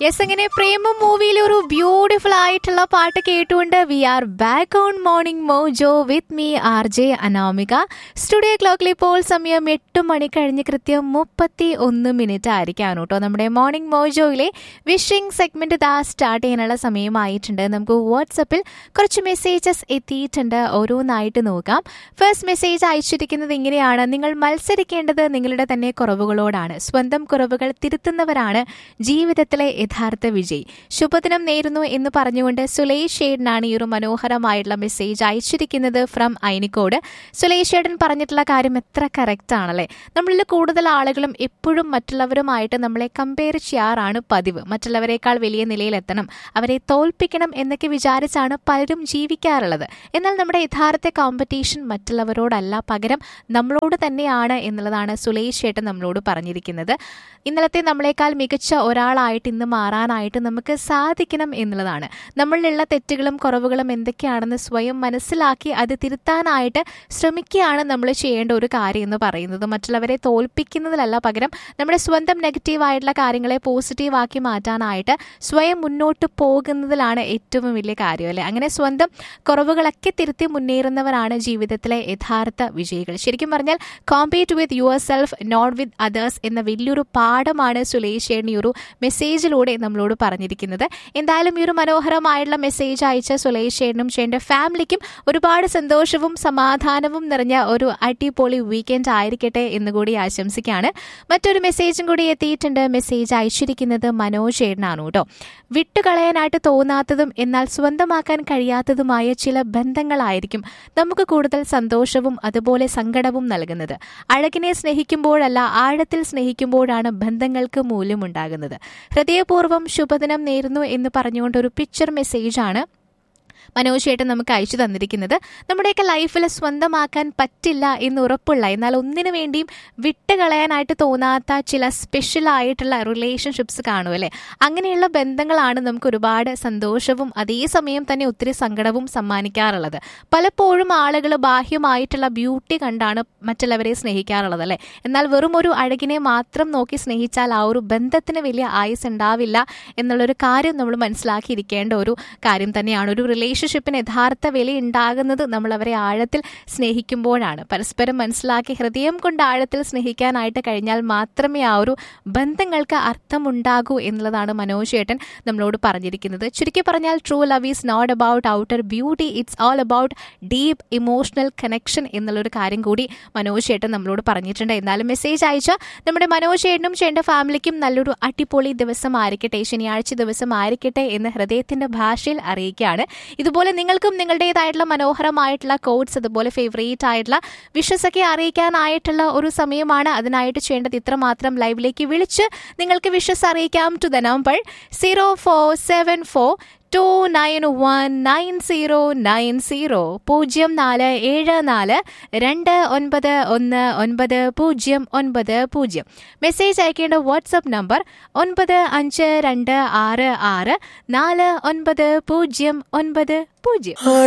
yes അങ്ങനെ പ്രേമം മൂവിയിലെ ഒരു ബ്യൂട്ടിഫുൾ ആയിട്ടുള്ള പാട്ട് കേട്ടുകൊണ്ട് we are back on morning mojo with me R J Anamika studio ക്ലോക്കിൽ ഇപ്പോൾ സമയം എട്ട് മണി കഴിഞ്ഞ് കൃത്യം മുപ്പത്തി ഒന്ന് മിനിറ്റ് ആയിരിക്കാണ് കേട്ടോ നമ്മുടെ മോർണിംഗ് മോജോയിലെ വിഷിംഗ് സെഗ്മെന്റ് ഇതാ സ്റ്റാർട്ട് ചെയ്യാനുള്ള സമയമായിട്ടുണ്ട് നമുക്ക് വാട്സപ്പിൽ കുറച്ച് മെസ്സേജസ് എത്തിയിട്ടുണ്ട് ഓരോന്നായിട്ട് നോക്കാം ഫസ്റ്റ് മെസ്സേജ് അയച്ചിരിക്കുന്നത് ഇങ്ങനെയാണ് നിങ്ങൾ മത്സരിക്കേണ്ടത് നിങ്ങളുടെ തന്നെ കുറവുകളോടാണ് സ്വന്തം കുറവുകൾ തിരുത്തുന്നവരാണ് ജീവിതത്തിലെ യഥാർത്ഥ വിജയി ശുഭദിനം നേരുന്നു എന്ന് പറഞ്ഞുകൊണ്ട് സുലേഷ് ഷേഡിനാണ് ഈ ഒരു മനോഹരമായിട്ടുള്ള മെസ്സേജ് അയച്ചിരിക്കുന്നത് ഫ്രം ഐനിക്കോട് സുലേഷ് ഷേഡൻ പറഞ്ഞിട്ടുള്ള കാര്യം എത്ര കറക്റ്റ് ആണല്ലേ നമ്മളിൽ കൂടുതൽ ആളുകളും എപ്പോഴും മറ്റുള്ളവരുമായിട്ട് നമ്മളെ കമ്പയർ ചെയ്യാറാണ് പതിവ് മറ്റുള്ളവരെക്കാൾ വലിയ നിലയിലെത്തണം അവരെ തോൽപ്പിക്കണം എന്നൊക്കെ വിചാരിച്ചാണ് പലരും ജീവിക്കാറുള്ളത് എന്നാൽ നമ്മുടെ യഥാർത്ഥ കോമ്പറ്റീഷൻ മറ്റുള്ളവരോടല്ല പകരം നമ്മളോട് തന്നെയാണ് എന്നുള്ളതാണ് സുലേഷ് ചേട്ടൻ നമ്മളോട് പറഞ്ഞിരിക്കുന്നത് ഇന്നലത്തെ നമ്മളെക്കാൾ മികച്ച ഒരാളായിട്ട് ഇന്ന് മാറാനായിട്ട് നമുക്ക് സാധിക്കണം എന്നുള്ളതാണ് നമ്മളിലുള്ള തെറ്റുകളും കുറവുകളും എന്തൊക്കെയാണെന്ന് സ്വയം മനസ്സിലാക്കി അത് തിരുത്താനായിട്ട് ശ്രമിക്കുകയാണ് നമ്മൾ ചെയ്യേണ്ട ഒരു കാര്യം എന്ന് പറയുന്നത് മറ്റുള്ളവരെ തോൽപ്പിക്കുന്നതിലല്ല പകരം നമ്മുടെ സ്വന്തം നെഗറ്റീവായിട്ടുള്ള കാര്യങ്ങളെ പോസിറ്റീവാക്കി മാറ്റാനായിട്ട് സ്വയം മുന്നോട്ട് പോകുന്നതിലാണ് ഏറ്റവും വലിയ കാര്യം അല്ലേ അങ്ങനെ സ്വന്തം കുറവുകളൊക്കെ തിരുത്തി മുന്നേറുന്നവരാണ് ജീവിതത്തിലെ യഥാർത്ഥ വിജയികൾ ശരിക്കും പറഞ്ഞാൽ compete with yourself not with others എന്ന വലിയൊരു പാഠമാണ് സുലേഷ് ചേട്ടൻ ഈ ഒരു മെസ്സേജിലൂടെ നമ്മളോട് പറഞ്ഞിരിക്കുന്നത് എന്തായാലും ഈ ഒരു മനോഹരമായിട്ടുള്ള മെസ്സേജ് അയച്ച സുലേഷ് ചേട്ടനും ചേട്ടൻ്റെ ഫാമിലിക്കും ഒരുപാട് സന്തോഷവും സമാധാനവും നിറഞ്ഞ ഒരു അടിപൊളി വീക്കെൻഡ് ആയിരിക്കട്ടെ എന്ന് കൂടി ആശംസിക്കുകയാണ് മറ്റൊരു മെസ്സേജും കൂടി എത്തിയിട്ടുണ്ട് മെസ്സേജ് അയച്ചിരിക്കുന്നത് മനോജ് ചേട്ടനാണ് കേട്ടോ വിട്ടുകളയാനായിട്ട് തോന്നാത്തതും എന്നാൽ സ്വന്തമാക്കാൻ കഴിയാത്തതുമായ ചില ബന്ധങ്ങളായിരിക്കും നമുക്ക് കൂടുതൽ സന്തോഷവും അതുപോലെ സങ്കടവും നൽകുന്നത് അഴകിനെ സ്നേഹിക്കുമ്പോഴല്ല ആഴത്തിൽ സ്നേഹിക്കുമ്പോഴാണ് ബന്ധങ്ങൾക്ക് മൂല്യമുണ്ടാകുന്നത് ഹൃദയപൂർവ്വം ശുഭദിനം നേരുന്നു എന്ന് പറഞ്ഞുകൊണ്ട് ഒരു പിക്ചർ മെസ്സേജാണ് മനോജ് ചേട്ടൻ നമുക്ക് അയച്ചു തന്നിരിക്കുന്നത് നമ്മുടെയൊക്കെ ലൈഫിൽ സ്വന്തമാക്കാൻ പറ്റില്ല എന്ന് ഉറപ്പുള്ള എന്നാൽ ഒന്നിനു വേണ്ടിയും വിട്ടുകളയാനായിട്ട് തോന്നാത്ത ചില സ്പെഷ്യൽ ആയിട്ടുള്ള റിലേഷൻഷിപ്സ് കാണുമല്ലേ അങ്ങനെയുള്ള ബന്ധങ്ങളാണ് നമുക്ക് ഒരുപാട് സന്തോഷവും അതേസമയം തന്നെ ഒത്തിരി സങ്കടവും സമ്മാനിക്കാറുള്ളത് പലപ്പോഴും ആളുകൾ ബാഹ്യമായിട്ടുള്ള ബ്യൂട്ടി കണ്ടാണ് മറ്റുള്ളവരെ സ്നേഹിക്കാറുള്ളത് അല്ലേ എന്നാൽ വെറും ഒരു അഴകിനെ മാത്രം നോക്കി സ്നേഹിച്ചാൽ ആ ഒരു ബന്ധത്തിന് വലിയ ആയുസ് ഉണ്ടാവില്ല എന്നുള്ളൊരു കാര്യം നമ്മൾ മനസ്സിലാക്കിയിരിക്കേണ്ട ഒരു കാര്യം തന്നെയാണ് ഒരു റിലേഷൻഷിപ്പിന് യഥാർത്ഥ വില ഉണ്ടാകുന്നത് നമ്മൾ അവരെ ആഴത്തിൽ സ്നേഹിക്കുമ്പോഴാണ് പരസ്പരം മനസ്സിലാക്കി ഹൃദയം കൊണ്ട് ആഴത്തിൽ സ്നേഹിക്കാനായിട്ട് കഴിഞ്ഞാൽ മാത്രമേ ആ ഒരു ബന്ധങ്ങൾക്ക് അർത്ഥമുണ്ടാകൂ എന്നുള്ളതാണ് മനോജ് ചേട്ടൻ നമ്മളോട് പറഞ്ഞിരിക്കുന്നത് ചുരുക്കി പറഞ്ഞാൽ true love is not about outer beauty it's all about deep emotional connection എന്നുള്ളൊരു കാര്യം കൂടി മനോജ് ചേട്ടൻ നമ്മളോട് പറഞ്ഞിട്ടുണ്ട് എന്നാലും മെസ്സേജ് അയച്ച നമ്മുടെ മനോജ് ചേട്ടനും ചേട്ടൻ്റെ ഫാമിലിക്കും നല്ലൊരു അടിപൊളി ദിവസമായിരിക്കട്ടെ ശനിയാഴ്ച ദിവസമായിരിക്കട്ടെ എന്ന് ഹൃദയത്തിന്റെ ഭാഷയിൽ അറിയിക്കുകയാണ് ഇതുപോലെ നിങ്ങൾക്കും നിങ്ങളുടേതായിട്ടുള്ള മനോഹരമായിട്ടുള്ള കോഡ്സ് അതുപോലെ ഫേവറേറ്റ് ആയിട്ടുള്ള വിഷസ് ഒക്കെ അറിയിക്കാനായിട്ടുള്ള ഒരു സമയമാണ് അതിനായിട്ട് ചെയ്യേണ്ടത് ഇത്രമാത്രം ലൈവിലേക്ക് വിളിച്ച് നിങ്ങൾക്ക് വിഷസ് അറിയിക്കാം to the number zero four seven four two nine one nine zero nine zero പൂജ്യം നാല് ഏഴ് നാല് രണ്ട് ഒൻപത് ഒന്ന് ഒൻപത് പൂജ്യം ഒൻപത് പൂജ്യം മെസ്സേജ് അയക്കേണ്ട വാട്സപ്പ് നമ്പർ ഒൻപത് അഞ്ച് രണ്ട് ആറ് ആറ് നാല് ഒൻപത് പൂജ്യം ഒൻപത് പൂജ്യം